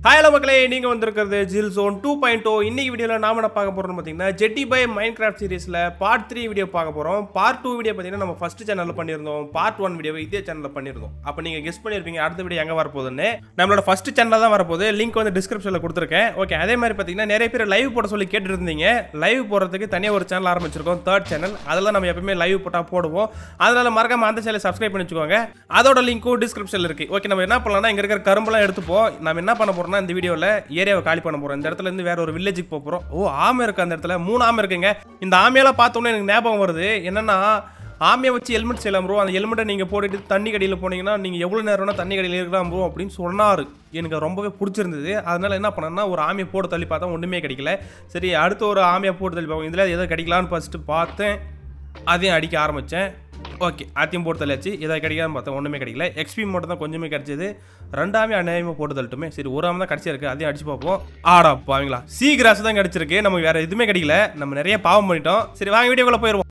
Hi hello மக்களே நீங்கள் வந்திருக்கிறது ஜில் ஜோன் டூ பாயிண்ட் ஓ இன்னைக்கு வீடியோவில் நாம என்ன பார்க்க போகிறோம்னு பார்த்தீங்கன்னா ஜெட்டி பை மைண்ட் கிராஃப்ட் சீரிஸில் பார்ட் த்ரீ வீடியோ பார்க்க போகிறோம் பார்ட் டூ வீடியோ பார்த்தீங்கன்னா நம்ம ஃபஸ்ட் சேனலில் பண்ணியிருந்தோம் பார்ட் ஒன் வீடியோ இதே சேனலில் பண்ணியிருந்தோம் அப்போ நீங்கள் கெஸ் பண்ணியிருப்பீங்க அடுத்த வீடியோ எங்கே வரப்போகுதுன்னு நம்மளோட ஃபஸ்ட் சேனலில் தான் வரப்போகுது லிங்க் வந்து டிஸ்கிரிப்ஷனில் கொடுத்துருக்கேன் ஓகே அதே மாதிரி பார்த்தீங்கன்னா நிறைய பேர் லைவ் போட சொல்லி கேட்டுட்டு இருந்தீங்க லைவ் போடுறதுக்கு தனியாக ஒரு சேனல் ஆரம்பிச்சிருக்கோம் தேர்ட் சேனல் அதெல்லாம் நம்ம எப்பவுமே லைவ் போட்டால் போடுவோம் அதனால மறக்காம அந்த சேனலை சப்ஸ்கிரைப் பண்ணி வச்சுக்கோங்க அதோட லிங்க்கும் டிஸ்கிரிப்ஷனில் இருக்கு ஓகே நம்ம என்ன பண்ணலாம்னா இங்க இருக்கிற கரும்பெல்லாம் எடுத்துப்போம் நம்ம என்ன பண்ண போறோம்னா இந்த வீடியோவில் ஏரியாவை காலி பண்ண போறோம் இந்த இடத்துல இருந்து வேற ஒரு வில்லேஜுக்கு போக போறோம் ஓ ஆமை இருக்கு அந்த இடத்துல மூணு ஆமை இருக்குங்க இந்த ஆமையெல்லாம் பார்த்தோன்னே எனக்கு ஞாபகம் வருது என்னன்னா ஆமையை வச்சு ஹெல்மெட் செய்யலாம் ப்ரோ அந்த ஹெல்மெட்டை நீங்கள் போட்டுட்டு தண்ணி கடியில் போனீங்கன்னா நீங்கள் எவ்வளோ நேரம்னா தண்ணி கடியில் இருக்கலாம் ப்ரோ அப்படின்னு சொன்னார் எனக்கு அது ரொம்பவே பிடிச்சிருந்தது அதனால என்ன பண்ணேன்னா ஒரு ஆமையை போட்டு தள்ளி பார்த்தா ஒன்றுமே கிடைக்கல சரி அடுத்து ஒரு ஆமையை போட்டு தள்ளி பார்ப்போம் இதில் எதோ கிடைக்கலான்னு ஃபஸ்ட்டு பார்த்தேன் அதையும் அடிக்க ஆரம்பித்தேன் ஓகே அதையும் போட்டு தள்ளியாச்சு எதாவது கிடைக்காதுன்னு பார்த்தேன் ஒன்றுமே கிடைக்கல எக்ஸ்பி மட்டும் தான் கொஞ்சமே கிடைச்சது ரெண்டாமே அநியாயமாக போட்டு தள்ளட்டுமே சரி ஒரு ஆமை தான் கிடச்சிருக்கு அதையும் அடிச்சு பார்ப்போம் ஆடா பாவீங்களா சி கிராஸ் தான் கிடச்சிருக்கு நமக்கு வேறு எதுவுமே கிடைக்கல நம்ம நிறைய பாவம் பண்ணிட்டோம் சரி வாங்க வீடியோக்குள்ளே போயிடுவோம்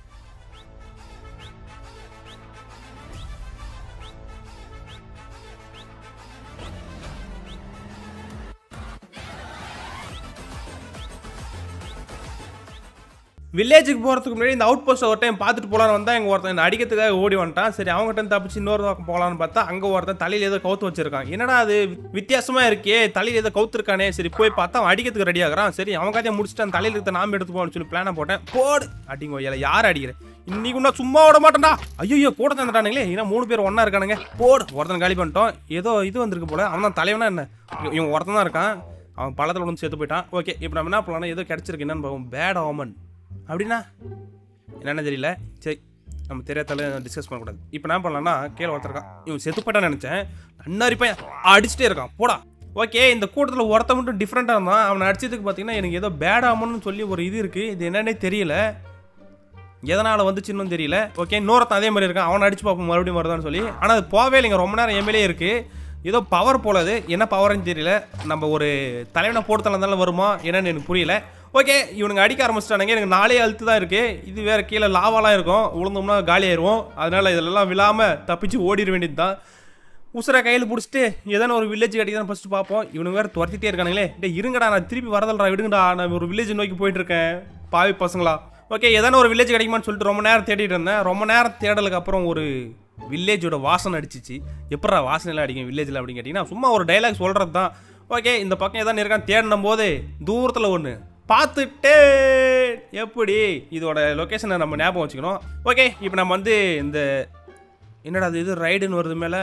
வில்லேஜுக்கு போகிறதுக்கு முன்னாடி இந்த அவுட் போஸ்ட் ஒரு டைம் பார்த்துட்டு போகலான்னு வந்தால் எங்கள் ஒருத்தன் என்ன அடிக்கிறதுக்காக ஓடி வந்துட்டான் சரி அவங்ககிட்ட இருந்து தப்பிச்சு இன்னொரு பக்கம் போகலான்னு பார்த்தா அங்கே ஒருத்தன் தலையில் ஏதோ கவுத்து வச்சிருக்கான் என்னடா அது வித்தியாசமாக இருக்கே தலையில் ஏதோ கவுத்துருக்கானே சரி போய் பார்த்தா அவன் அடிக்கிறதுக்கு ரெடி ஆகுறான் சரி அவன் கதையை முடிச்சுட்டு அந்த தலையில் இருக்க நாம எடுத்து போகணும்னு சொல்லி பிளானை போட்டேன் போடு அடிங்க இல்லை யார் அடிக்கிறேன் இன்னைக்கு நான் சும்மா விட மாட்டேன்டா ஐயோ கூட தந்துட்டானுங்களே ஏன்னா மூணு பேர் ஒன்றா இருக்கானுங்க போடு ஒருத்தன் காலி பண்ணிட்டோம் ஏதோ இது வந்திருக்கு போல அவன் தான் தலைவனா என்ன இவன் ஒருத்தன் தான் இருக்கான் அவன் பழத்தில் ஒன்று சேர்த்து போயிட்டான் ஓகே இப்போ நம்ம என்ன பண்ணலாம் ஏதோ கிடச்சிருக்கு என்னன்னு பார்ப்போம் பேட் ஆமன் அப்படின்னா என்னென்ன தெரியல சரி நம்ம தெரியாதால டிஸ்கஸ் பண்ணக்கூடாது இப்போ என்ன பண்ணலாம்னா கீழே ஒருத்தருக்கான் இவன் செத்து போயிட்டான்னு நினச்சேன் நன்னாரி பையன் அடிச்சுட்டே இருக்கான் போடா ஓகே இந்த கூட்டத்தில் ஒருத்த மட்டும் டிஃப்ரெண்ட்டாக இருந்தான் அவனை அடிச்சதுக்கு பார்த்தீங்கன்னா எனக்கு ஏதோ பேட் ஆமன்னு சொல்லி ஒரு இது இருக்குது இது என்னன்னே தெரியல எதனால் வந்துச்சுன்னு தெரியல ஓகே இன்னொருத்தன் அதே மாதிரி இருக்கான் அவனை அடிச்சு பார்ப்போம் மறுபடியும் வருதான்னு சொல்லி ஆனால் அது போகவே இல்லைங்க ரொம்ப நேரம் எம்எல்ஏ இருக்குது ஏதோ பவர் போல அது என்ன பவர்னு தெரியல நம்ம ஒரு தலைவனை போட்டு இருந்தாலும் வருமா என்னன்னு எனக்கு புரியல ஓகே இவனுங்க அடிக்க ஆரம்பிச்சிட்டானுங்க எனக்கு நாலே அழுத்து தான் இருக்குது இது வேறு கீழே லாவாலாம் இருக்கும் விழுந்தோம்னா காலி ஆயிடுவோம் அதனால் இதெல்லாம் விழாமல் தப்பிச்சு ஓடிட வேண்டியது தான் உசுரை கையில் பிடிச்சிட்டு ஏதான ஒரு வில்லேஜ் கிடைக்குதான்னு ஃபஸ்ட்டு பார்ப்போம் இவனுங்க வேறு துரத்திட்டே இருக்கானுங்களே டே இருங்கடா நான் திருப்பி வரதல்றா விடுங்கடா நான் ஒரு வில்லேஜ் நோக்கி போயிட்டு இருக்கேன் பாவி பசங்களா ஓகே ஏதான ஒரு வில்லேஜ் கிடைக்குமான்னு சொல்லிட்டு ரொம்ப நேரம் தேடிட்டு இருந்தேன் ரொம்ப நேரம் தேடலுக்கு அப்புறம் ஒரு வில்லேஜோட வாசனை அடிச்சிச்சு எப்படா வாசனைலாம் அடிக்கும் வில்லேஜில் அப்படின்னு கேட்டிங்கன்னா சும்மா ஒரு டைலாக் சொல்கிறது தான் ஓகே இந்த பக்கம் ஏதாவது இருக்கான்னு தேடினும் போது தூரத்தில் ஒன்று பார்த்துட்டே எப்படி இதோட லொக்கேஷனை நம்ம ஞாபகம் வச்சுக்கணும் ஓகே இப்போ நம்ம வந்து இந்த என்னடா அது இது ரைடுன்னு வருது மேலே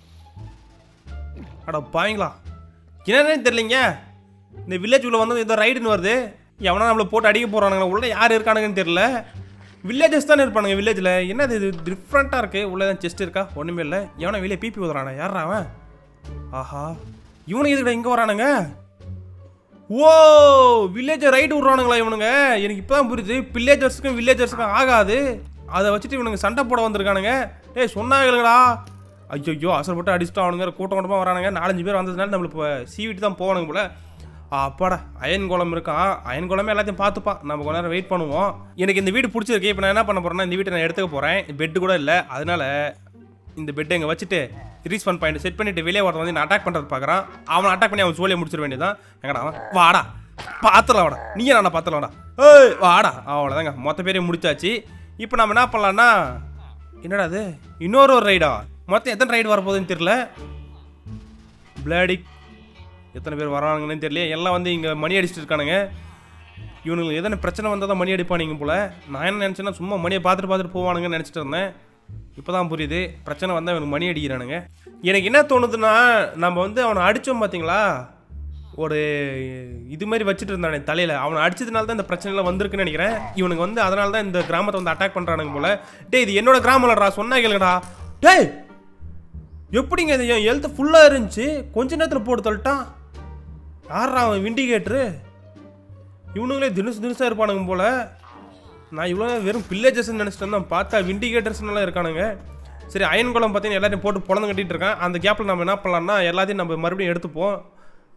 அட பாவீங்களா என்னன்னு தெரியலிங்க இந்த வில்லேஜ் உள்ள வந்து ஏதோ ரைடுன்னு வருது எவனா நம்மளை போட்டு அடிக்க போகிறானுங்களா உள்ள யார் இருக்கானுங்கன்னு தெரியல வில்லேஜஸ் தானே இருப்பானுங்க வில்லேஜில் என்னது இது டிஃப்ரெண்ட்டாக இருக்குது உள்ள தான் செஸ்ட் இருக்கா ஒன்றுமே இல்லை எவனா வெளியே பிபி ஊதுறானா யாரா அவன் ஆஹா இவனுக்கு எதுக்கிட்ட இங்கே வரானுங்க ஓ வில்லேஜை ரைடு விட்றானுங்களா இவனுங்க எனக்கு இப்போ தான் புரியுது வில்லேஜர்ஸுக்கும் வில்லேஜர்ஸுக்கும் ஆகாது அதை வச்சுட்டு இவனுங்க சண்டை போட வந்திருக்கானுங்க ஏய் சொன்னாங்களா ஐயோ அசல்பட்டு அடிச்சுட்டு அவனுங்க கூட்டம் கூட்டமாக வரானுங்க நாலஞ்சு பேர் வந்ததுனால நம்மளுக்கு இப்போ சீவிட்டு தான் போகணுங்க போல அப்பாடா அயன் குளம் இருக்கான் அயன் குளமே எல்லாத்தையும் பார்த்துப்பான் நம்ம கொஞ்ச நேரம் வெயிட் பண்ணுவோம் எனக்கு இந்த வீடு பிடிச்சிருக்கு இப்போ நான் என்ன பண்ண போகிறேன்னா இந்த வீட்டை நான் எடுத்துக்க போகிறேன் பெட்டு கூட இல்லை அதனால இந்த பெட்டை இங்கே வச்சுட்டு ரீச் ஒன் பாயிண்ட் செட் பண்ணிட்டு வெளியே வரது வந்து நான் அட்டாக் பண்ணுறது பார்க்குறான் அவனை அட்டாக் பண்ணி அவன் சோழியை முடிச்சிட வேண்டியதான் எங்கடா அவன் வாடா பார்த்துலாம் வாடா நீயே நான் பார்த்துலாம்டா ஏய் வாடா அவ்வளோதாங்க மொத்த பேரையும் முடிச்சாச்சு இப்போ நம்ம என்ன பண்ணலான்னா என்னடா அது இன்னொரு ஒரு ரைடா மொத்தம் எத்தனை ரைடு வரப்போகுதுன்னு தெரியல பிளாடிக் எத்தனை பேர் வரானுங்கன்னு தெரியல எல்லாம் வந்து இங்கே மணி அடிச்சுட்டு இருக்கானுங்க இவனுங்களுக்கு எதனா பிரச்சனை வந்தால் தான் மணி அடிப்பானுங்க போல் நான் என்ன நினச்சேன்னா சும்மா மணியை பார்த்துட்டு பார்த்துட்டு போவானுங்கன்னு நினச்சிட்டு இருந்தேன் இப்போ தான் புரியுது பிரச்சனை வந்தால் இவனுக்கு மணி அடிக்கிறானுங்க எனக்கு என்ன தோணுதுன்னா நம்ம வந்து அவனை அடித்தோம் பார்த்தீங்களா ஒரு இது மாதிரி வச்சுட்டு இருந்தானே தலையில் அவனை அடிச்சதுனால தான் இந்த பிரச்சனைலாம் வந்திருக்குன்னு நினைக்கிறேன் இவனுக்கு வந்து அதனால தான் இந்த கிராமத்தை வந்து அட்டாக் பண்ணுறானுங்க போல டேய் இது என்னோட கிராமம்லடா சொன்னா கேளுங்கடா டேய் எப்படிங்க இது என் எழுத்து ஃபுல்லாக இருந்துச்சு கொஞ்ச நேரத்தில் போட்டு தள்ளிட்டான் யாரா அவன் விண்டிகேட்ரு இவனுங்களே தினசு தினசாக இருப்பானுங்க போல நான் இவ்வளோ வெறும் வில்லேஜஸ்ன்னு நினச்சிட்டு இருந்தேன் பார்த்தா விண்டிகேட்டர்ஸ்லாம் இருக்கானுங்க சரி அயன் குளம் பார்த்தீங்கன்னா எல்லாத்தையும் போட்டு பொழந்து கட்டிட்டு இருக்கான் அந்த கேப்பில் நம்ம என்ன பண்ணலாம்னா எல்லாத்தையும் நம்ம மறுபடியும் எடுத்துப்போம்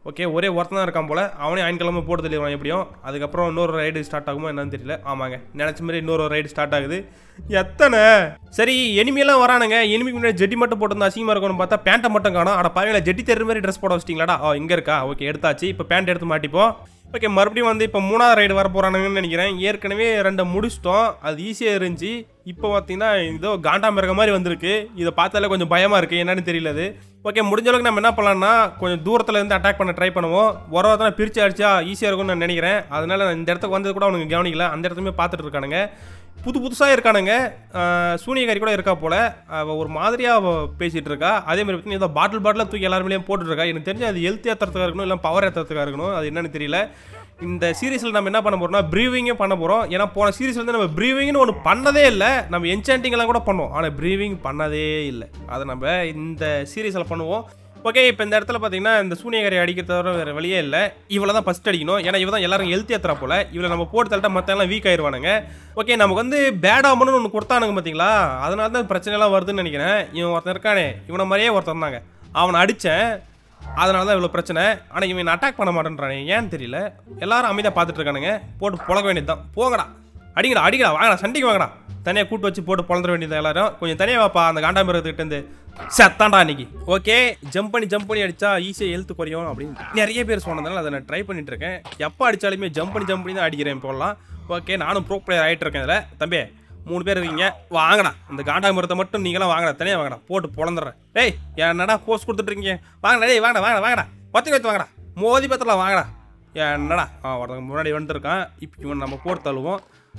ஓகே ஒரே ஒருத்தன் தான் இருக்கான் போல அவனே அயன்கிழமை போட்டு தெளிவான் எப்படியும் அதுக்கப்புறம் இன்னொரு ரைடு ஸ்டார்ட் ஆகுமோ என்னன்னு தெரியல ஆமாங்க நினச்ச மாதிரி இன்னொரு ரைடு ஸ்டார்ட் ஆகுது எத்தனை சரி எனிமியெல்லாம் வரானுங்க எனிமிக்கு முன்னாடி ஜெட்டி மட்டும் போட்டு அசிங்கமாக இருக்கணும்னு பார்த்தா பேண்ட்டை மட்டும் காணும் அட பாவையில ஜெட்டி தெரிற மாதிரி ட்ரெஸ் போட வச்சிட்டிங்களாடா ஓ இங்கே இருக்கா ஓகே எடுத்தாச்சு இப்போ பேண்ட் எடுத்து மாட்டிப்போம் ஓகே மறுபடியும் வந்து இப்போ மூணாவது ரைடு வர போகிறானுங்கன்னு நினைக்கிறேன் ஏற்கனவே ரெண்டை முடிச்சிட்டோம் அது ஈஸியாக இருந்துச்சு இப்போ பார்த்தீங்கன்னா ஏதோ காண்டாமிருக மாதிரி வந்திருக்கு இதை பார்த்தாலே கொஞ்சம் பயமாக இருக்குது என்னன்னு தெரியல அது ஓகே முடிஞ்ச அளவுக்கு நம்ம என்ன பண்ணலாம்னா கொஞ்சம் தூரத்தில் இருந்து அட்டாக் பண்ண ட்ரை பண்ணுவோம் ஒரு ஒருத்தனை பிரித்து அடிச்சா ஈஸியாக இருக்கும்னு நான் நினைக்கிறேன் அதனால நான் இந்த இடத்துக்கு வந்தது கூட அவனுக்கு கவனிக்கல அந்த இடத்துமே பார்த்துட்டு இருக்கானுங்க புது புதுசாக இருக்கானுங்க ஆஹ் சூனியக்காரி கூட இருக்கா போல அவள் ஒரு மாதிரியாக அவள் பேசிகிட்டு இருக்கா அதே மாதிரி பார்த்தீங்கன்னா ஏதோ பாட்டில் பாட்டில் தூக்கி எல்லாருமேலேயும் போட்டுருக்கா எனக்கு தெரிஞ்சு அது ஹெல்த் ஏற்றுறதுக்காக இருக்கணும் இல்லை பவர் ஏற்றுறதுக்காக இருக்கணும் அது என்னன்னு தெரியல இந்த சீரீஸில் நம்ம என்ன பண்ண போறோம்னா ப்ரீவிங்கே பண்ண போகிறோம் ஏன்னா போன சீரீஸ் வந்து நம்ம ப்ரீவிங்னு ஒன்று பண்ணதே இல்லை நம்ம என்சாண்டிங் எல்லாம் கூட பண்ணோம் ஆனால் ப்ரீவிங் பண்ணதே இல்லை அதை நம்ம இந்த சீரீஸில் பண்ணுவோம் ஓகே இப்போ இந்த இடத்துல பார்த்தீங்கன்னா இந்த சூனியகரை அடிக்க தவிர வேறு வழியே இல்லை இவளை தான் ஃபஸ்ட் அடிக்கணும் ஏன்னா இவ தான் எல்லாரும் ஹெல்த் ஏற்றுறா போல இவளை நம்ம போட்டு தள்ளிட்டா மற்ற எல்லாம் வீக் ஆயிடுவானுங்க ஓகே நமக்கு வந்து பேட் ஆமனு ஒன்று கொடுத்தானுங்க பார்த்தீங்களா அதனால தான் பிரச்சனைலாம் வருதுன்னு நினைக்கிறேன் இவன் ஒருத்தன் இருக்கானே இவனை மாதிரியே ஒருத்தன் தாங்க அவனை அடித்தேன் அதனால தான் இவ்வளோ பிரச்சனை ஆனால் இவன் அட்டாக் பண்ண மாட்டேன்றானே ஏன்னு தெரியல எல்லாரும் அமைதியாக பார்த்துட்டு இருக்கானுங்க போட்டு புழக்க வேண்டியது தான் போங்கடா அடிங்கடா அடிக்கடா வாங்கடா சண்டைக்கு வாங்கடா தனியாக கூட்டு வச்சு போட்டு பொழந்துட வேண்டியது எல்லாரும் கொஞ்சம் தனியாக வாப்பா அந்த காண்டாமிரத்துக்கிட்ட இருந்து செத்தாண்டா இன்னைக்கு ஓகே ஜம்ப் பண்ணி ஜம்ப் பண்ணி அடிச்சா ஈஸியாக எழுத்து குறையும் அப்படின்னு நிறைய பேர் சொன்னதுனால அதை நான் ட்ரை பண்ணிட்டு இருக்கேன் எப்போ அடிச்சாலுமே ஜம்ப் பண்ணி ஜம்ப் பண்ணி தான் அடிக்கிறேன் இப்போலாம் ஓகே நானும் ப்ரோ பிளேயர் ஆகிட்டு இருக்கேன் இதில் தம்பி மூணு பேர் இருக்கீங்க வாங்கடா இந்த காண்டாமிரத்தை மட்டும் நீங்களாம் வாங்கடா தனியாக வாங்கடா போட்டு பொழந்துடுறேன் டேய் என்னடா போஸ்ட் கொடுத்துட்ருக்கீங்க வாங்கடா டேய் வாங்கடா வாங்கடா வாங்கடா பத்து வைத்து வாங்கடா மோதி பத்திரம் வாங்கடா என்னடா ஆ ஒருத்தங்க முன்னாடி வந்துருக்கான் இப்போ இவன் நம்ம போட்டு தள்ளுவோம்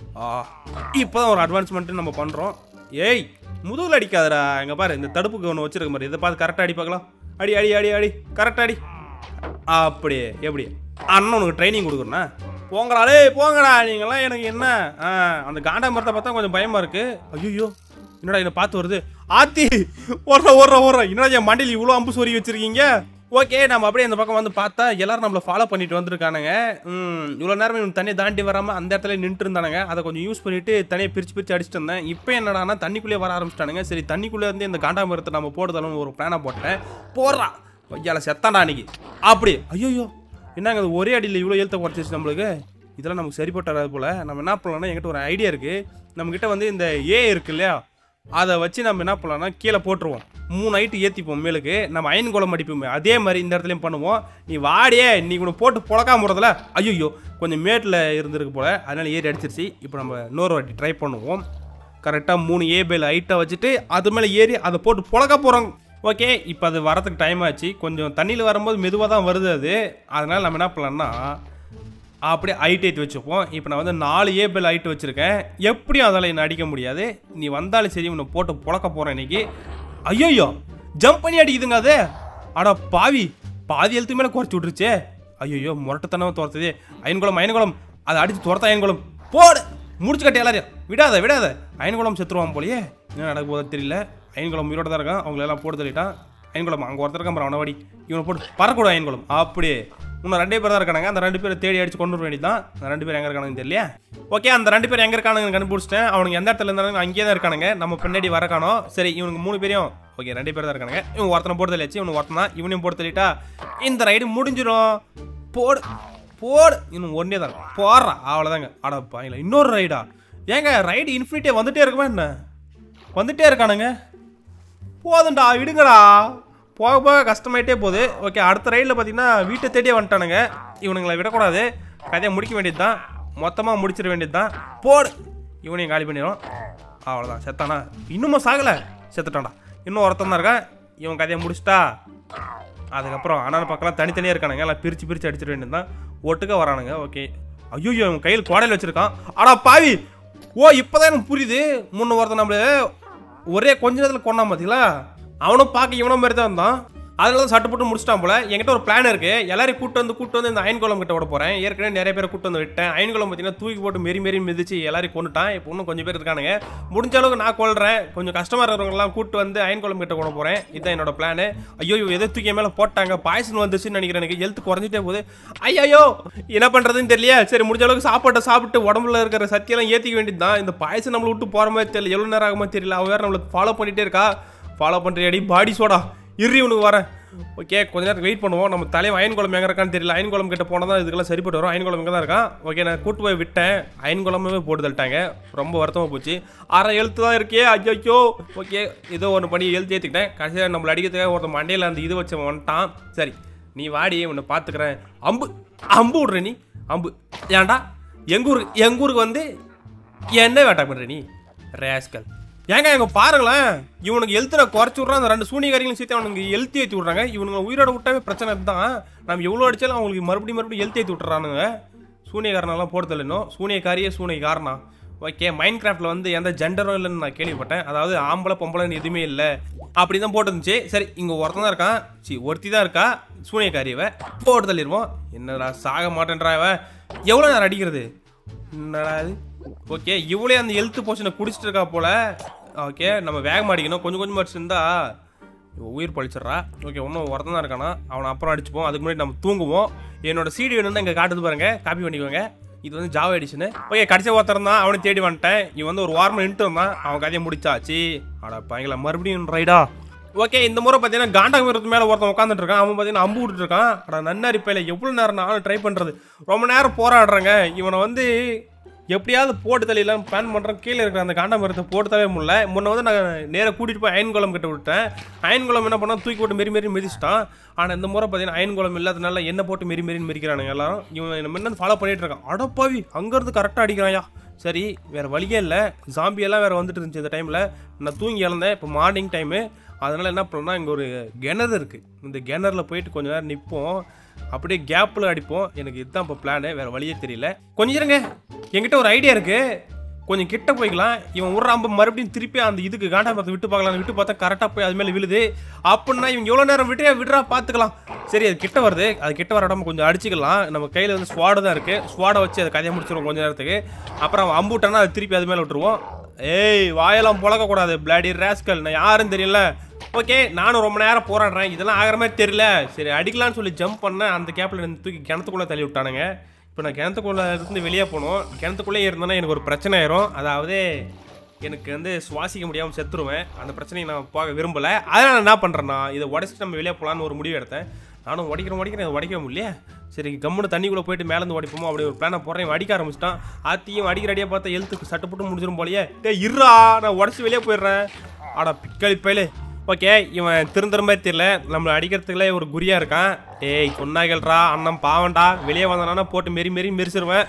இப்போ தான் ஒரு அட்வான்ஸ்மெண்ட்டு நம்ம பண்ணுறோம் ஏய் முதுகில் அடிக்காதடா எங்க பாரு இந்த தடுப்புக்கு ஒன்று வச்சிருக்க மாதிரி இதை பார்த்து கரெக்டாக அடி பார்க்கலாம் அடி அடி அடி அடி கரெக்டாக அடி அப்படி எப்படி அண்ணன் உனக்கு ட்ரைனிங் கொடுக்குறேண்ணா போங்கடா டேய் போங்கடா நீங்களாம் எனக்கு என்ன ஆ அந்த காண்டா மரத்தை பார்த்தா கொஞ்சம் பயமாக இருக்கு ஐயோ என்னடா என்னை பார்த்து வருது ஆத்தி ஓடுற ஓடுற ஓடுற என்னடா என் மண்டியில் இவ்வளோ அம்பு சொறி வச்சிருக்கீங்க ஓகே நம்ம அப்படியே இந்த பக்கம் வந்து பார்த்தா எல்லாரும் நம்மளை ஃபாலோ பண்ணிட்டு வந்திருக்கானுங்க ம் இவ்வளோ நேரம் இவன் தண்ணியை தாண்டி வராமல் அந்த இடத்துல நின்றுட்டு இருந்தானுங்க அதை கொஞ்சம் யூஸ் பண்ணிட்டு தனியாக பிரித்து பிரித்து அடிச்சிட்டு இருந்தேன் இப்போ என்னடானா தண்ணிக்குள்ளே வர ஆரம்பிச்சிட்டானுங்க சரி தண்ணிக்குள்ளே இருந்து இந்த காண்டாமிரத்தை நம்ம போடுதலும் ஒரு பிளானை போட்டேன் போடுறா ஐயால செத்தாண்டா அன்னைக்கு அப்படி ஐயோ என்னங்க அது ஒரே அடியில் இவ்வளோ எழுத்த குறைச்சிச்சு நம்மளுக்கு இதெல்லாம் நமக்கு சரிப்பட்டு வராது போல் நம்ம என்ன பண்ணலாம்னா என்கிட்ட ஒரு ஐடியா இருக்குது நம்மக்கிட்ட வந்து இந்த ஏ இருக்கு இல்லையா அதை வச்சு நம்ம என்ன பண்ணலாம்னா கீழே போட்டுருவோம் மூணு ஐட்டு ஏற்றிப்போம் மேலுக்கு நம்ம அயன் குளம் அடிப்போமே அதே மாதிரி இந்த இடத்துலையும் பண்ணுவோம் நீ வாடியே நீ கூட போட்டு புழக்காம போகிறதுல ஐயோ கொஞ்சம் மேட்டில் இருந்திருக்கு போல் அதனால ஏறி அடிச்சிருச்சு இப்போ நம்ம இன்னொரு வாட்டி ட்ரை பண்ணுவோம் கரெக்டாக மூணு ஏ பேல் ஹைட்டை வச்சுட்டு அது மேலே ஏறி அதை போட்டு புழக்க போகிறோம் ஓகே இப்போ அது வரதுக்கு டைம் ஆச்சு கொஞ்சம் தண்ணியில் வரும்போது மெதுவாக தான் வருது அது அதனால் நம்ம என்ன பண்ணலாம்னா அப்படியே ஹைட் ஏற்றி வச்சுப்போம் இப்போ நான் வந்து நாலு ஏ பேல் ஹைட் வச்சுருக்கேன் எப்படியும் அதால் என்ன அடிக்க முடியாது நீ வந்தாலும் சரி உன்னை போட்டு புழக்க போகிறேன் இன்னைக்கு ஐயோயோ ஜம்ப் பண்ணி அடிக்குதுங்க அது அட பாவி பாதி எழுத்து மேலே குறைச்சி விட்ருச்சே ஐயோ முரட்டுத்தனம் துரத்துது அயன்குளம் அயன்குளம் அதை அடிச்சு துரத்த அயன்குளம் போடு முடிச்சு கட்டி எல்லாரையும் விடாத விடாத அயன்குளம் செத்துருவான் போலயே என்ன நடக்க போதோ தெரியல அயன்குளம் உயிரோட தான் இருக்கான் அவங்களெல்லாம் போட்டு தள்ளிட்டான் அயன்குளம் அங்கே ஒருத்தர் இருக்கான் அவனை வாடி இவனை போட்டு பறக்கூட அயன்குளம் அப்படியே இன்னும் ரெண்டே பேர் தான் இருக்கானுங்க அந்த ரெண்டு பேரை தேடி அடிச்சு கொண்டு வர வேண்டியதான் அந்த ரெண்டு பேர் எங்கே இருக்கானுங்க தெரியல ஓகே அந்த ரெண்டு பேர் எங்கே இருக்கானுங்க கண்டுபிடிச்சிட்டேன் அவனுக்கு எந்த இடத்துல இருந்தாலும் அங்கேயே தான் இருக்கானுங்க நம்ம பின்னாடி வர காணோம் சரி இவனுக்கு மூணு பேரையும் ஓகே ரெண்டு பேர் தான் இருக்கானுங்க இவன் ஒருத்தனை போட்டு தள்ளியாச்சு இவனு ஒருத்தன் தான் இவனையும் போட்டு தள்ளிட்டா இந்த ரைடு முடிஞ்சிடும் போடு போடு இன்னும் ஒன்றே தான் போடுறா அவ்வளோதாங்க அட பாயில இன்னொரு ரைடா ஏங்க ரைடு இன்ஃபினிட்டே வந்துட்டே இருக்குமா என்ன வந்துட்டே இருக்கானுங்க போதும்டா விடுங்கடா போக போக கஷ்டமாயிட்டே போகுது ஓகே அடுத்த ரைடில் பார்த்தீங்கன்னா வீட்டை தேடியே வந்துட்டானுங்க இவனுங்களை விடக்கூடாது கதையை முடிக்க வேண்டியது தான் மொத்தமாக முடிச்சிட வேண்டியது தான் போடு இவனையும் காலி பண்ணிடும் அவ்வளோதான் செத்தானா இன்னுமா சாகலை செத்துட்டான்டா இன்னும் ஒருத்தன் தான் இருக்கான் இவன் கதையை முடிச்சிட்டா அதுக்கப்புறம் அண்ணன் பக்கம்லாம் தனித்தனியாக இருக்கானுங்க எல்லாம் பிரித்து பிரித்து அடிச்சிட வேண்டியது தான் ஒட்டுக்க வரானுங்க ஓகே ஐயோ இவன் கையில் கோடையில் வச்சுருக்கான் ஆடா பாவி ஓ இப்போதான் எனக்கு புரியுது முன்ன ஒருத்தன் நம்மள ஒரே கொஞ்ச நேரத்தில் கொண்டான் பார்த்தீங்களா அவனும் பார்க்க இவனும் மாதிரி தான் இருந்தான் அதனால தான் சட்டு போட்டு முடிச்சிட்டான் போல என்கிட்ட ஒரு பிளான் இருக்கு எல்லாரையும் கூட்டு வந்து கூட்டு வந்து இந்த அயன்குளம் கிட்ட விட போறேன் ஏற்கனவே நிறைய பேரை கூட்டு வந்து விட்டேன் அயன்குளம் பார்த்தீங்கன்னா தூக்கி போட்டு மெரி மெரி மிதிச்சு எல்லாரையும் கொண்டுட்டான் இப்போ இன்னும் கொஞ்சம் பேர் இருக்கானுங்க முடிஞ்ச அளவுக்கு நான் கொள்றேன் கொஞ்சம் கஷ்டமா இருக்கிறவங்கலாம் கூட்டு வந்து அயன்குளம் கிட்ட கொண்டு போறேன் இதுதான் என்னோட பிளான் ஐயோ எதை தூக்கி என் மேல போட்டாங்க பாய்சன் வந்துச்சுன்னு நினைக்கிறேன் எனக்கு ஹெல்த் குறைஞ்சிட்டே போகுது ஐயோ என்ன பண்றதுன்னு தெரியல சரி முடிஞ்ச அளவுக்கு சாப்பாட்டை சாப்பிட்டு உடம்புல இருக்கிற சத்தியெல்லாம் ஏத்திக்க வேண்டியது தான் இந்த பாய்சன் நம்மளை விட்டு போற மாதிரி தெரியல எவ்வளவு நேரம் ஆகுமோ தெரியல அவ வேற நம்மளுக்கு ஃபாலோ பண்ணிட்டே இருக்கா ஃபாலோ பண்றியாடி பாடி சோடா இறி உனக்கு வரேன் ஓகே கொஞ்ச நேரம் வெயிட் பண்ணுவோம் நம்ம தலைவன் அயன் குளம் எங்கே இருக்கான்னு தெரியல அயன் குளம் கிட்ட போனால் தான் இதுக்கெல்லாம் சரிப்பட்டு வரும் அயன் குளம் இங்கே தான் இருக்கான் ஓகே நான் கூட்டு போய் விட்டேன் அயன் குளமே போட்டு தள்ளிட்டாங்க ரொம்ப வருத்தமாக போச்சு அரை எழுத்து தான் இருக்கே ஐயோ ஓகே ஏதோ ஒன்று பண்ணி எழுத்து ஏற்றிக்கிட்டேன் கடைசியாக நம்மளை அடிக்கிறதுக்காக ஒருத்தன் மண்டையில் அந்த இது வச்சு வந்துட்டான் சரி நீ வாடி உன்னை பார்த்துக்கிறேன் அம்பு அம்பு விட்ற நீ அம்பு ஏன்டா எங்கள் ஊருக்கு எங்கள் ஊருக்கு வந்து என்ன வேட்டா பண்ணுற நீ ரேஸ்கல் ஏங்க எங்க பாருங்களேன் இவனுக்கு எழுத்துல குறைச்சி விட்றான் அந்த ரெண்டு சூனிகாரிகளும் சேர்த்து அவனுக்கு எழுத்தி ஏற்றி விட்றாங்க இவனுங்க உயிரோட விட்டாவே பிரச்சனை தான் நம்ம எவ்வளோ அடிச்சாலும் அவங்களுக்கு மறுபடியும் மறுபடியும் எழுத்தி ஏற்றி விட்டுறானுங்க சூனியக்காரனெல்லாம் போடுதல் இன்னும் சூனியக்காரியே சூனியக்காரனா ஓகே மைண்ட் கிராஃப்டில் வந்து எந்த ஜெண்டரும் இல்லைன்னு நான் கேள்விப்பட்டேன் அதாவது ஆம்பளை பொம்பளைன்னு எதுவுமே இல்லை அப்படி தான் போட்டுருந்துச்சு சரி இங்கே ஒருத்தன் தான் இருக்கான் சி ஒருத்தி தான் இருக்கா சூனியக்காரியவ போட்டு தள்ளிடுவோம் என்னடா சாக மாட்டேன்றா இவ எவ்வளோ நேரம் அடிக்கிறது என்னடா இது ஓகே இவளே அந்த ஹெல்த் போர்ஷனை குடிச்சிட்டு இருக்கா போல ஓகே நம்ம வேகமாக அடிக்கணும் கொஞ்சம் கொஞ்சமாக அடிச்சிருந்தா இவ உயிர் பழிச்சிட்றா ஓகே இன்னும் ஒருத்தன் தான் இருக்கானா அவனை அப்புறம் அடிச்சுப்போம் அதுக்கு முன்னாடி நம்ம தூங்குவோம் என்னோட சீடி வேணும்னா இங்கே காட்டுது பாருங்க காப்பி பண்ணிக்கோங்க இது வந்து ஜாவா எடிஷனு ஓகே கடைசி ஒருத்தர் தான் அவனை தேடி வந்துட்டேன் இவன் வந்து ஒரு வாரம் நின்றுட்டு இருந்தான் அவன் கதையை முடிச்சாச்சு அட பயங்களா மறுபடியும் ரைடா ஓகே இந்த முறை பார்த்தீங்கன்னா காண்டாமிரத்து மேலே ஒருத்தன் உட்காந்துட்டு இருக்கான் அவன் பார்த்தீங்கன்னா அம்பு விட்டுட்டு இருக்கான் அட நன்னாரி பையில எவ்வளோ நேரம் நானும் ட்ரை பண்ணுறது ரொம்ப நேரம் போராடுறேங்க இவனை வந்து எப்படியாவது போட்டு தள்ளிலாம் பிளான் பண்ணுறேன் கீழே இருக்கிற அந்த காண்டாமிரத்தை போட்டு தள்ளவே முடியல முன்ன வந்து நான் நேராக கூட்டிகிட்டு போய் அயன் குளம் கிட்ட விட்டேன் அயன் குளம் என்ன பண்ணால் தூக்கி போட்டு மெரி மெரி மிதிச்சிட்டான் ஆனால் இந்த முறை பார்த்தீங்கன்னா அயன் குளம் இல்லாதனால என்ன போட்டு மெரி மெரின்னு மிதிக்கிறானுங்க எல்லாரும் இவன் என்ன முன்ன ஃபாலோ பண்ணிட்டு இருக்கான் அடப்பாவி அங்கேருந்து கரெக்டாக அடிக்கிறான்யா சரி வேறு வழியே இல்லை ஜாம்பி எல்லாம் வேறு வந்துட்டு இருந்துச்சு இந்த டைமில் நான் தூங்கி இழந்தேன் இப்போ மார்னிங் டைமு அதனால் என்ன பண்ணோம்னா இங்கே ஒரு கிணறு இருக்குது இந்த கிணறுல போயிட்டு கொஞ்ச நேரம் நிற்போம் அப்படியே கேப்பில் அடிப்போம் எனக்கு இதுதான் இப்போ பிளானு வேறு வழியே தெரியல கொஞ்சம் இருங்க என்கிட்ட ஒரு ஐடியா இருக்குது கொஞ்சம் கிட்ட போய்க்கலாம் இவன் ஒரு அம்பு மறுபடியும் திருப்பி அந்த இதுக்கு காண்டாமரத்தை விட்டு பார்க்கலாம் விட்டு பார்த்தா கரெக்டாக போய் அது மேலே விழுது அப்படின்னா இவங்க எவ்வளோ நேரம் விட்டு விடுறா பார்த்துக்கலாம் சரி அது கிட்ட வருது அது கிட்ட வர இடம் கொஞ்சம் அடிச்சுக்கலாம் நம்ம கையில் வந்து ஸ்வாடு தான் இருக்குது ஸ்வாடை வச்சு அதை கதையை முடிச்சிருவோம் கொஞ்ச நேரத்துக்கு அப்புறம் அவன் அம்புட்டானா அது திருப்பி அது மேலே விட்டுருவோம் ஏய் வாயெல்லாம் புழக்கக்கூடாது பிளாடி ரேஸ்கல் நான் யாருன்னு தெரியல ஓகே நானும் ரொம்ப நேரம் போராடுறேன் இதெல்லாம் ஆகிற மாதிரி தெரியல சரி அடிக்கலாம்னு சொல்லி ஜம்ப் பண்ணேன் அந்த கேப்பில் இருந்து தூக்கி கிணத்துக்குள்ளே தள்ளி விட்டானுங்க இப்போ நான் கிணத்துக்குள்ளே இருந்து வெளியே போகணும் கிணத்துக்குள்ளே இருந்தேன்னா எனக்கு ஒரு பிரச்சனை ஆயிரும் அதாவது எனக்கு வந்து சுவாசிக்க முடியாமல் செத்துருவேன் அந்த பிரச்சனையை நான் போக விரும்பலை அதனால் நான் என்ன பண்ணுறேன்னா இதை உடச்சிட்டு நம்ம வெளியே போகலான்னு ஒரு முடிவு எடுத்தேன் நானும் உடைக்கிறேன் உடைக்கிறேன் இதை உடைக்க முடியல சரி கம்முன்னு தண்ணிக்குள்ளே போயிட்டு மேலேருந்து உடைப்போமோ அப்படி ஒரு பிளானை போடுறேன் இவன் அடிக்க ஆரம்பிச்சிட்டான் ஆத்தியும் அடிக்கிற அடியாக பார்த்தா எழுத்துக்கு சட்டுப்பட்டு முடிஞ்சிடும் போலயே டேய் இருறா நான் உடச்சி வெளியே போயிடுறேன் ஆடா பிக்களி பயிலே ஓகே இவன் திருந்துற மாதிரி தெரியல நம்மளை அடிக்கிறதுக்குள்ளே ஒரு குறியா இருக்கான் ஏய் சொன்னாகள்ரா அண்ணன் பாவண்டா வெளியே வந்தானா போட்டு மெரி மெரி மெரிச்சிருவேன்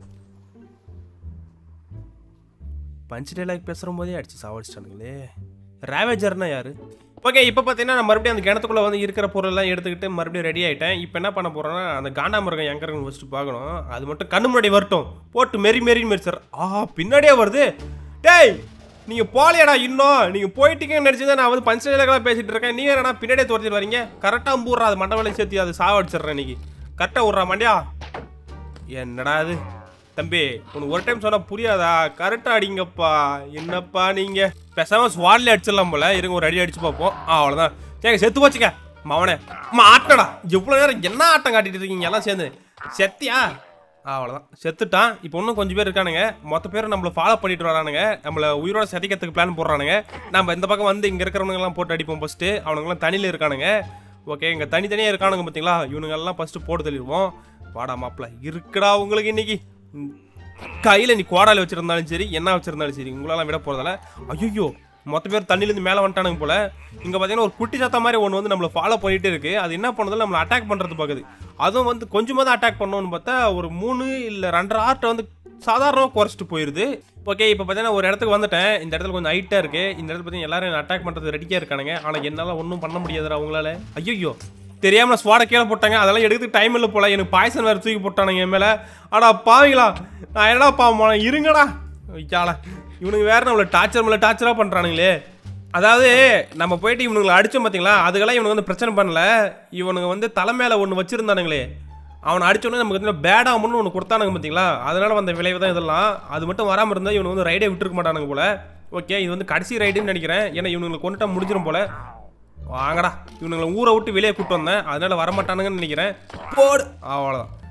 பஞ்ச் டைலாக் பேசுகிற போதே அடிச்சு சாவடிச்சிட்டானுங்களே ரேவேஜர்னா யாரு ஓகே இப்போ பார்த்தீங்கன்னா நான் மறுபடியும் அந்த கிணத்துக்குள்ளே வந்து இருக்கிற பொருளெல்லாம் எடுத்துக்கிட்டு மறுபடியும் ரெடி ஆகிட்டேன் இப்போ என்ன பண்ண போகிறேன்னா அந்த காண்டாமிருகம் எங்கே இருக்குன்னு ஃபஸ்ட்டு பார்க்கணும் அது மட்டும் கண்ணு முன்னாடி வரட்டும் போட்டு மெரி மெரின்னு மெரிச்சார் ஆ பின்னாடியே வருது டேய் நீங்கள் போகலையாடா இன்னும் நீங்கள் போயிட்டீங்கன்னு நினச்சி நான் வந்து பஞ்ச் டைலாக்லாம் பேசிகிட்டு இருக்கேன் நீங்கள் என்னடா பின்னாடியே துரத்திட்டு வரீங்க கரெக்டாக அம்பூர்றா அது மண்டவளையும் சேர்த்து அது சாவடிச்சிடுறேன் இன்னைக்கு கரெக்டாக விட்றா மண்டியா என்னடா இது தம்பி உனக்கு ஒரு டைம் சொன்னா புரியாதா கரெக்டா அடிங்கப்பா என்னப்பா நீங்க பேசாம ஸ்வாட்ல அடிச்சிடலாம் போல இருங்க ஒரு அடி அடிச்சு பார்ப்போம் ஆ அவ்வளவுதான் சரி செத்து போச்சுக்க மவனே அம்மா ஆட்டடா எவ்வளவு நேரம் என்ன ஆட்டம் காட்டிட்டு இருக்கீங்க எல்லாம் சேர்ந்து செத்தியா ஆ, அவ்வளவுதான் செத்துட்டான் இப்போ இன்னும் கொஞ்சம் பேர் இருக்கானுங்க மொத்த பேர் நம்மளை ஃபாலோ பண்ணிட்டு வரானுங்க நம்மளை உயிரோட செதைக்கிறதுக்கு பிளான் போடுறானுங்க நம்ம இந்த பக்கம் வந்து இங்கே இருக்கிறவனுங்கெல்லாம் போட்டு அடிப்போம் ஃபஸ்ட்டு அவனுங்கெல்லாம் தனியில் இருக்கானுங்க ஓகே இங்கே தனித்தனியாக இருக்கானுங்க பார்த்தீங்களா இவனுங்கெல்லாம் ஃபஸ்ட்டு போட்டு தள்ளிடுவோம் வாடா மாப்பிள இருக்குடா உங்களுக்கு இன்னைக்கு கையில் நீ கோடால வச்சிருந்தாலும் சரி என்ன வச்சிருந்தாலும் சரி உங்களெல்லாம் விட போகிறதால ஐயோ மொத்த பேர் தண்ணிலேருந்து மேலே வந்துட்டானுங்க போல இங்கே பார்த்தீங்கன்னா ஒரு குட்டி சத்தம் மாதிரி ஒன்று வந்து நம்மளை ஃபாலோ பண்ணிட்டு இருக்கு அது என்ன பண்ணுறதுல நம்மளை அட்டாக் பண்ணுறது பார்க்குது அதுவும் வந்து கொஞ்சமாக தான் அட்டாக் பண்ணோன்னு பார்த்தா ஒரு மூணு இல்லை ரெண்டரை ஆர்ட்டை வந்து சாதாரணமாக குறைச்சிட்டு போயிடுது ஓகே இப்போ பார்த்தீங்கன்னா ஒரு இடத்துக்கு வந்துட்டேன் இந்த இடத்துல கொஞ்சம் ஹைட்டாக இருக்குது இந்த இடத்துல பார்த்தீங்கன்னா எல்லாரும் அட்டாக் பண்ணுறது ரெடியாக இருக்கானுங்க ஆனால் என்னால் ஒன்றும் பண்ண முடியாதுடா அவங்களால ஐயோ தெரியாம நான் ஸ்வாட கீழே போட்டாங்க அதெல்லாம் எடுத்து டைம் இல்லை போல எனக்கு பாய்சன் வேறு தூக்கி போட்டானுங்க என் மேலே அடா பாவீங்களா நான் என்னடா பாவம் இருங்கடா ஐயாடா இவனுங்க வேற நம்மளை டார்ச்சர் மேலே டார்ச்சராக பண்ணுறானுங்களே அதாவது நம்ம போயிட்டு இவனுங்களை அடிச்சோம் பார்த்தீங்களா அதுக்கெல்லாம் இவனுங்க வந்து பிரச்சனை பண்ணல இவனுங்க வந்து தலை மேலே ஒன்று வச்சிருந்தானுங்களே அவனை அடிச்சோடனே நமக்கு வந்து பேடாமன்னு ஒன்று கொடுத்தானுங்க பார்த்தீங்களா அதனால வந்த விளைவு தான் இதெல்லாம் அது மட்டும் வராமல் இருந்தால் இவனுக்கு வந்து ரைடே விட்டுருக்க மாட்டானுங்க போல ஓகே இது வந்து கடைசி ரைடுன்னு நினைக்கிறேன் ஏன்னா இவனுங்களை கொண்டுட்டா முடிஞ்சிடும் போல வாங்கடா இவனுங்களை ஊரை விட்டு வெளியே கூட்டு வந்தேன் அதனால வரமாட்டானுங்கன்னு நினைக்கிறேன் போடு அவ்வளோதான்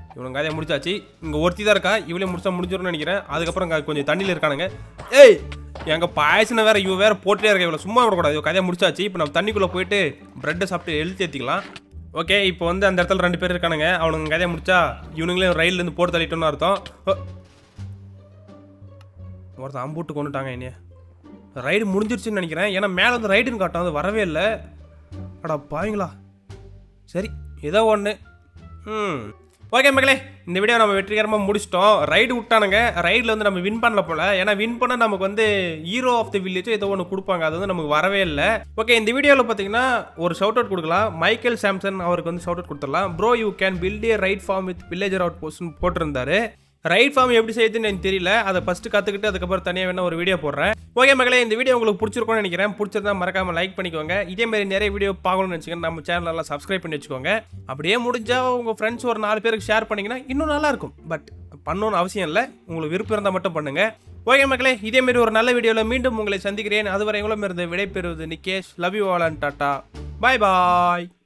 இவனுங்க கதையை முடிச்சாச்சு இங்கே ஒருத்தி தான் இருக்கா இவளே முடிச்சா முடிஞ்சிடும்னு நினைக்கிறேன் அதுக்கப்புறம் இங்க கொஞ்சம் தண்ணியில் இருக்கானுங்க ஏய் எங்க பாயசனை வேற இவ வேற போட்டுட்டே இருக்க இவ்வளோ சும்மா விடக்கூடாது இவ கதையை முடிச்சாச்சு இப்போ நம்ம தண்ணிக்குள்ளே போயிட்டு ப்ரெட்டை சாப்பிட்டு எழுத்து ஏற்றிக்கலாம் ஓகே இப்போ வந்து அந்த இடத்துல ரெண்டு பேர் இருக்கானுங்க அவனுங்க கதையை முடிச்சா இவனுங்களே ரயில்லேருந்து போட்டு தள்ளிட்டோம்னு அர்த்தம் ஓ. ஒருத்தன் அம்புட்டு கொண்டுட்டாங்க என்னைய ரைடு முடிஞ்சிருச்சுன்னு நினைக்கிறேன் ஏன்னா மேலே வந்து ரைடுன்னு காட்டும் அது வரவே இல்லை அடா பாவீங்களா சரி ஏதோ ஒன்று ம் ஓகே மக்களே இந்த வீடியோ நம்ம வெற்றிகரமாக முடிச்சிட்டோம் ரைடு விட்டானுங்க ரைடில் வந்து நம்ம வின் பண்ணல போல ஏன்னா வின் பண்ணால் நமக்கு வந்து ஹீரோ ஆஃப் தி வில்லேஜ் ஏதோ ஒன்று கொடுப்பாங்க அது வந்து நமக்கு வரவே இல்லை ஓகே இந்த வீடியோவில் பார்த்தீங்கன்னா ஒரு ஷவுட் அவுட் கொடுக்கலாம் மைக்கேல் சாம்சன் அவருக்கு வந்து ஷவுட் அவுட் கொடுத்துடலாம் bro you can build a raid farm with villager அவுட் போஸ்ட்னு போட்டிருந்தாரு ரைட் ஃபார்ம் எப்படி செய்யுதுன்னு எனக்கு தெரியல அதை ஃபர்ஸ்ட் கற்றுக்கிட்டு அதுக்கப்புறம் தனியாக வேணா ஒரு வீடியோ போடுறேன் ஓகே மகளே இந்த வீடியோ உங்களுக்கு பிடிச்சிருக்கும்னு நினைக்கிறேன் பிடிச்சிருந்தா மறக்காம லைக் பண்ணிக்கோங்க இதே மாதிரி நிறைய வீடியோ பார்க்கணும்னு வச்சுக்கோங்க நம்ம சேனலெல்லாம் சப்ஸ்கிரைப் பண்ணி வச்சுக்கோங்க அப்படியே முடிஞ்சா உங்கள் ஃப்ரெண்ட்ஸ் ஒரு நாலு பேருக்கு ஷேர் பண்ணிங்கன்னா இன்னும் நல்லா இருக்கும் பட் பண்ணணும்னு அவசியம் இல்லை உங்களுக்கு விருப்பம் இருந்தால் மட்டும் பண்ணுங்க ஓகே மக்களே இதே மாதிரி ஒரு நல்ல வீடியோவில் மீண்டும் உங்களை சந்திக்கிறேன் அதுவரை எங்களும் இருந்து விடைபெறுவது Nikesh love you all and tata bye bye